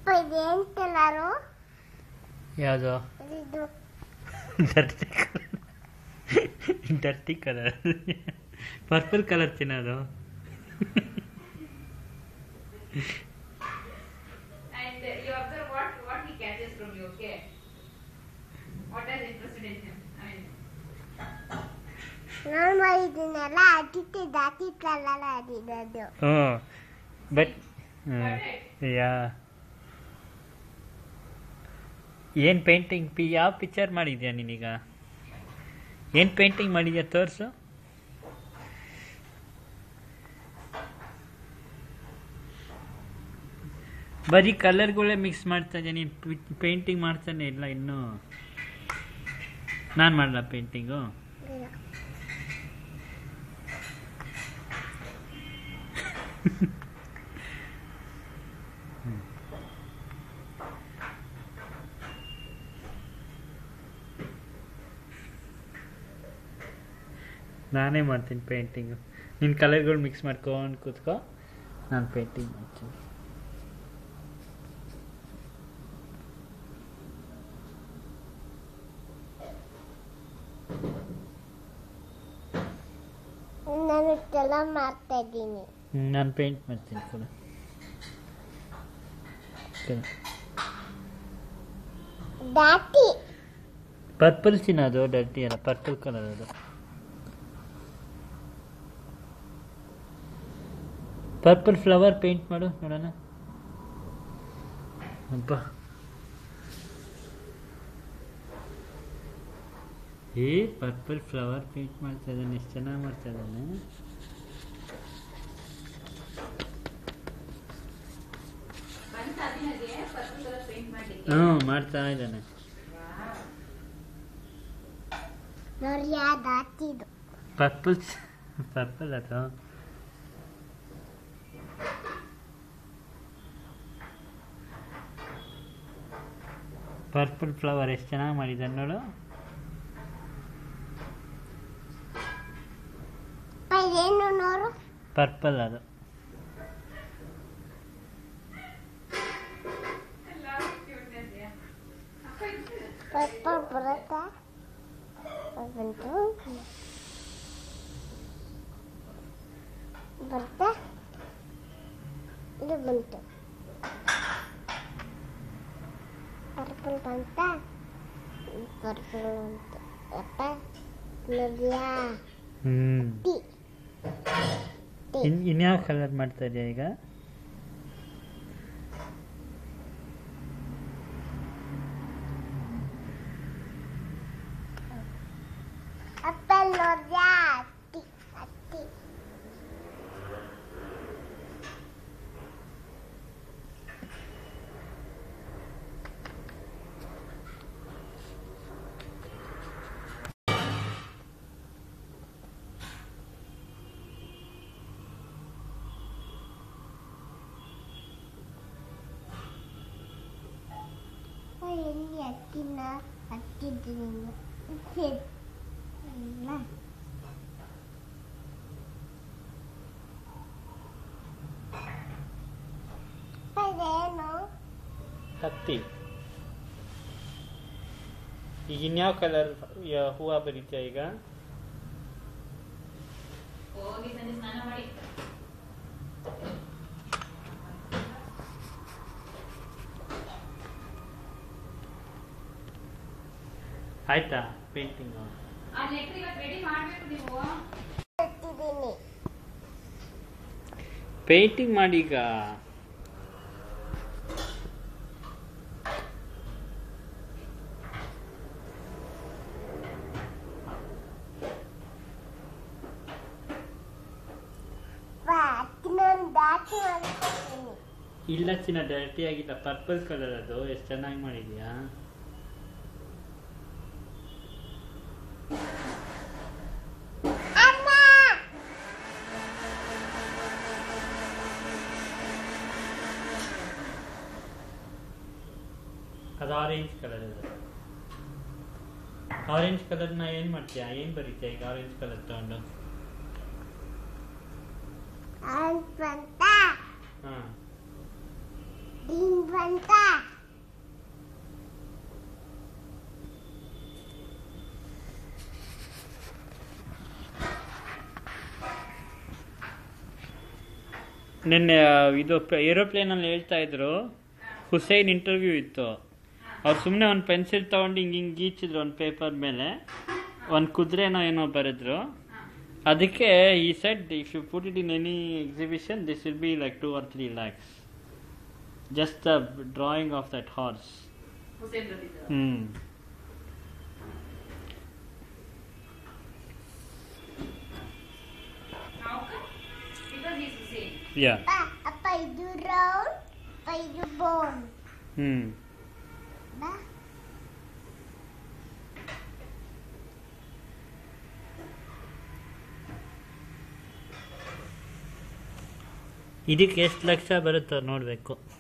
ಅಪ್ಪ ಇದೇನ್ ಕಲರು ಯಾವುದು ಇದು dirty colour dirty colour purple colour ತಿನ್ನೋದು And uh, you observe what, what he catches from you, okay? What has interested in him? I mean, ನಾನು ಇದನ್ನೆಲ್ಲ ಅತಿಥಿ ದಾಟಿ ಕಲರ್ ಆಡಿರೋದು ಹ್ಞೂ ಬಟ್ Correct. ಯಾ ಏನು ಪೇಂಟಿಂಗ್ ಪಿ ಯಾವ ಪಿಕ್ಚರ್ ಮಾಡಿದ್ಯಾ ನೀನೀಗ ಏನು ಪೇಂಟಿಂಗ್ ಮಾಡಿದ್ಯಾ ತೋರಿಸು ಬರೀ ಕಲರ್ಗಳೇ ಮಿಕ್ಸ್ ಮಾಡ್ತಾ ಇದೆಯಾ ನೀನು ಪೇಂಟಿಂಗ್ ಮಾಡ್ತಾನೆ ಇಲ್ಲ ಇನ್ನೂ ನಾನು ಮಾಡಲ್ಲ ಪೇಂಟಿಂಗು ಇಲ್ಲ. ನಾನೇ ಮಾಡ್ತೀನಿ ಪೇಂಟಿಂಗು ನಿನ್ನ ಕಲರ್ಗಳು ಮಿಕ್ಸ್ ಮಾಡ್ಕೊಂಡು ಕೂತ್ಕೋ ನಾನು ಪೇಂಟಿಂಗ್ ಮಾಡ್ತೀನಿ ನಾನು ಇಷ್ಟೆಲ್ಲ ಮಾಡ್ತಾ ಇದ್ದೀನಿ ನಾನು ಪೇಂಟ್ ಮಾಡ್ತೀನಿ ಕೂಡ ದಾಟಿ ಪರ್ಪಲ್ ಚಿನ್ನದು ಡರ್ಟಿ ಅಲ್ಲ ಪರ್ಪಲ್ ಕಲರ್ ಅದು ಪರ್ಪಲ್ ಫ್ಲವರ್ ಪೇಂಟ್ ಮಾಡು ನೋಡೋಣ ಅಬ್ಬ ಏ ಪರ್ಪಲ್ ಫ್ಲವರ್ ಪೇಂಟ್ ಮಾಡ್ತಾ ಇದ್ದಾನೆ ಎಷ್ಟು ಚೆನ್ನಾಗಿ ಮಾಡ್ತಾ ಇದ್ದಾನೆ ಬಂತ ಅಭಿನಗೆ ಪರ್ಪಲ್ ಕಲರ್ ಪೇಂಟ್ ಮಾಡ್ಲಿಕ್ಕೆ ಹ್ಞೂ ಮಾಡ್ತಾ ಇದ್ದಾನೆ ನೋಡಿ ಆ ದಾಟಿದು ಪರ್ಪಲ್ ಪರ್ಪಲ್ ಅದು ಪರ್ಪಲ್ ಫ್ಲವರ್ ಎಷ್ಟು ಚೆನ್ನಾಗಿ ಮಾಡಿದ್ದಾನೆ ನೋಡು ಅಪ್ಪ ಇದೇನು ನೋಡು ಪರ್ಪಲ್ ಅದು ಎಲ್ಲ cuteness, yeah. ಅಪ್ಪ ಇದು ಪಪ್ಪ ಬರುತ್ತಾ ಬಂತು ಬರ್ತಾ ಇದು ಬಂತು ಪರ್ಪಲ್ ಬಂತ ಪರ್ಪಲ್ ಬಂತು ಅಪ್ಪ ನೋಡಿಯಾ ಹ್ಞೂ ಟೀ ಟೀ ಇನ್ ಇನ್ಯಾವ ಕಲರ್ ಮಾಡ್ತಾ ಇದೆಯಾ ಈಗ ಅಪ್ಪ ನೋಡಿಯಾ ಟೀ ಟೀ ಅಪ್ಪ ಎಲ್ಲಿ ಹತ್ತಿನ ಹತ್ತಿದ್ದೀನಿ ಇಲ್ಲ ಅಪ್ಪ ಇದೇನು ಹತ್ತಿ ಈಗ ಇನ್ಯಾವ ಕಲರ್ ಹೂವು ಬರೀತೀಯ ಈಗ ಹೋಗಿ ಸಂಜೆ ಸ್ನಾನ ಮಾಡಿ ಆಯ್ತಾ ಪೇಂಟಿಂಗು ಆ ನೆಕ್ಸ್ಟ್ ಇವತ್ತು ರೆಡಿ ಮಾಡ್ಬೇಕು ನೀವು ಹತ್ತಿದ್ದೀನಿ ಪೇಂಟಿಂಗ್ ಮಾಡಿ ಈಗ ಬಾ ಹತ್ತಿನೊಂದು ದಾಟಿ ಮಾಡ್ತೀನಿ ಇಲ್ಲ ಚಿನ್ನ ಡರ್ಟಿ ಆಗಿಲ್ಲ ಪರ್ಪಲ್ ಕಲರ್ ಅದು ಎಷ್ಟು ಚೆನ್ನಾಗಿ ಮಾಡಿದ್ಯಾ ಅಮ್ಮ ಅದು ಆರೆಂಜ್ ಕಲರ್ ಅದು ಆರೆಂಜ್ ಕಲರ್ನ ಏನು ಮಾಡ್ತೀಯಾ ಏನು ಬರೀತೀಯ ಈಗ ಆರೆಂಜ್ ಕಲರ್ ತಗೊಂಡು ಅಂತ ಹಾಂ ಡಿಂಗ್ ಬಂತ ನಿನ್ನೆ ಆ, ಇದು ಏರೋಪ್ಲೇನಲ್ಲಿ ಹೇಳ್ತಾ ಇದ್ರು ಹುಸೈನ್ ಇಂಟರ್ವ್ಯೂ ಇತ್ತು ಅವ್ರು ಸುಮ್ಮನೆ ಒಂದು ಪೆನ್ಸಿಲ್ ತಗೊಂಡು ಹಿಂಗೆ ಹಿಂಗೆ ಗೀಚಿದ್ರು ಒಂದು ಪೇಪರ್ ಮೇಲೆ ಒಂದು ಕುದುರೆನೋ ಏನೋ ಬರೆದ್ರು ಅದಕ್ಕೆ ಈ said if you put it in any exhibition this will be like two or three lakhs just the drawing of that horse Husain ಬಂದಿದ್ರು ಹ್ಞೂ How come? Because he's Hussein. ಯಾ ಅಪ್ಪ ಅಪ್ಪ ಇದು ರೌಂಡ್ ಅಪ್ಪ ಇದು ಬೋನ್ ಹ್ಞೂ ಬಾ ಇದಕ್ಕೆ ಎಷ್ಟು ಲಕ್ಷ ಬರುತ್ತೋ ನೋಡಬೇಕು